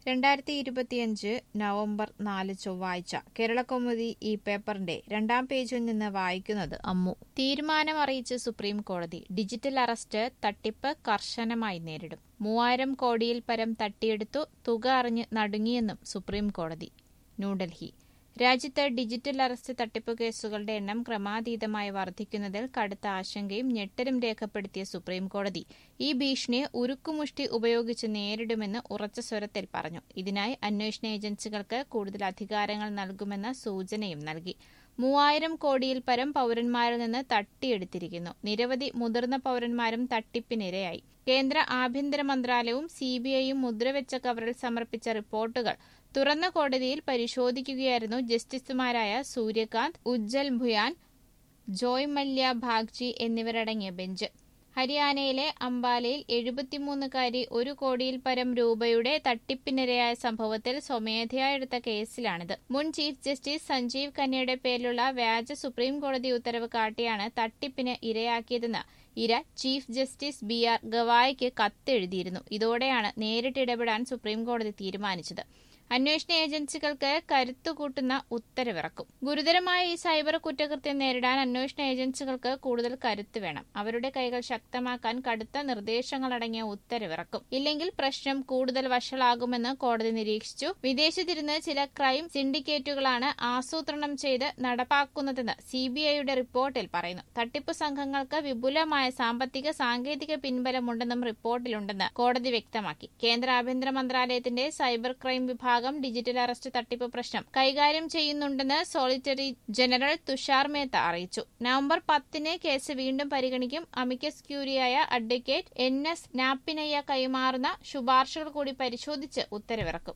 രണ്ടായിരത്തി ഇരുപത്തിയഞ്ച് നവംബർ നാല് ചൊവ്വാഴ്ച കേരളകൗമുദി ഈ പേപ്പറിന്റെ രണ്ടാം പേജിൽ നിന്ന് വായിക്കുന്നത് അമ്മു തീരുമാനം അറിയിച്ച് സുപ്രീം കോടതി ഡിജിറ്റൽ അറസ്റ്റ് തട്ടിപ്പ് കർശനമായി നേരിടും മൂവായിരം കോടിയിൽ പരം തട്ടിയെടുത്തു തുക അറിഞ്ഞ് നടുങ്ങിയെന്നും സുപ്രീം കോടതി ന്യൂഡൽഹി രാജ്യത്ത് ഡിജിറ്റൽ അറസ്റ്റ് തട്ടിപ്പ് കേസുകളുടെ എണ്ണം ക്രമാതീതമായി വർദ്ധിക്കുന്നതിൽ കടുത്ത ആശങ്കയും ഞെട്ടലും രേഖപ്പെടുത്തിയ സുപ്രീം കോടതി ഈ ഭീഷണിയെ ഉരുക്കുമുഷ്ടി ഉപയോഗിച്ച് നേരിടുമെന്ന് ഉറച്ച സ്വരത്തിൽ പറഞ്ഞു ഇതിനായി അന്വേഷണ ഏജൻസികൾക്ക് കൂടുതൽ അധികാരങ്ങൾ നൽകുമെന്ന സൂചനയും നൽകി മൂവായിരം കോടിയിൽ പരം പൌരന്മാരിൽ നിന്ന് തട്ടിയെടുത്തിരിക്കുന്നു നിരവധി മുതിർന്ന പൌരന്മാരും തട്ടിപ്പിനിരയായി കേന്ദ്ര ആഭ്യന്തര മന്ത്രാലയവും സിബിഐയും മുദ്രവെച്ച കവറിൽ സമർപ്പിച്ച റിപ്പോർട്ടുകൾ തുറന്ന കോടതിയിൽ പരിശോധിക്കുകയായിരുന്നു ജസ്റ്റിസുമാരായ സൂര്യകാന്ത് ഉജ്ജൽ ഭുയാൻ ജോയ് മല്യ ഭാഗ്ജി എന്നിവരടങ്ങിയ ബെഞ്ച് ഹരിയാനയിലെ അംബാലയിൽ എഴുപത്തിമൂന്നുകാരി ഒരു കോടിയിൽ പരം രൂപയുടെ തട്ടിപ്പിനിരയായ സംഭവത്തിൽ സ്വമേധയാ എടുത്ത കേസിലാണിത് മുൻ ചീഫ് ജസ്റ്റിസ് സഞ്ജീവ് ഖന്നയുടെ പേരിലുള്ള വ്യാജ സുപ്രീം കോടതി ഉത്തരവ് കാട്ടിയാണ് തട്ടിപ്പിന് ഇരയാക്കിയതെന്ന് ഇര ചീഫ് ജസ്റ്റിസ് ബി ആർ ഗവായിക്ക് കത്തെഴുതിയിരുന്നു ഇതോടെയാണ് നേരിട്ട് ഇടപെടാൻ സുപ്രീം കോടതി തീരുമാനിച്ചത് അന്വേഷണ ഏജൻസികൾക്ക് കരുത്തുകൂട്ടുന്ന ഉത്തരവിറക്കും ഗുരുതരമായ ഈ സൈബർ കുറ്റകൃത്യം നേരിടാൻ അന്വേഷണ ഏജൻസികൾക്ക് കൂടുതൽ കരുത്ത് വേണം അവരുടെ കൈകൾ ശക്തമാക്കാൻ കടുത്ത നിർദ്ദേശങ്ങളടങ്ങിയ ഉത്തരവിറക്കും ഇല്ലെങ്കിൽ പ്രശ്നം കൂടുതൽ വഷളാകുമെന്ന് കോടതി നിരീക്ഷിച്ചു വിദേശത്തിരുന്ന് ചില ക്രൈം സിൻഡിക്കേറ്റുകളാണ് ആസൂത്രണം ചെയ്ത് നടപ്പാക്കുന്നതെന്ന് സിബിഐയുടെ റിപ്പോർട്ടിൽ പറയുന്നു തട്ടിപ്പ് സംഘങ്ങൾക്ക് വിപുലമായ സാമ്പത്തിക സാങ്കേതിക പിൻബലമുണ്ടെന്നും റിപ്പോർട്ടിലുണ്ടെന്ന് കോടതി വ്യക്തമാക്കി കേന്ദ്ര ആഭ്യന്തര മന്ത്രാലയത്തിന്റെ സൈബർ ക്രൈം വിഭാഗം വിഭാഗം ഡിജിറ്റൽ അറസ്റ്റ് തട്ടിപ്പ് പ്രശ്നം കൈകാര്യം ചെയ്യുന്നുണ്ടെന്ന് സോളിറ്ററി ജനറൽ തുഷാർ മേത്ത അറിയിച്ചു നവംബർ പത്തിന് കേസ് വീണ്ടും പരിഗണിക്കും അമിക്കസ് ക്യൂരിയായ അഡ്വക്കേറ്റ് എൻ എസ് നാപ്പിനയ്യ കൈമാറുന്ന ശുപാർശകൾ കൂടി പരിശോധിച്ച് ഉത്തരവിറക്കും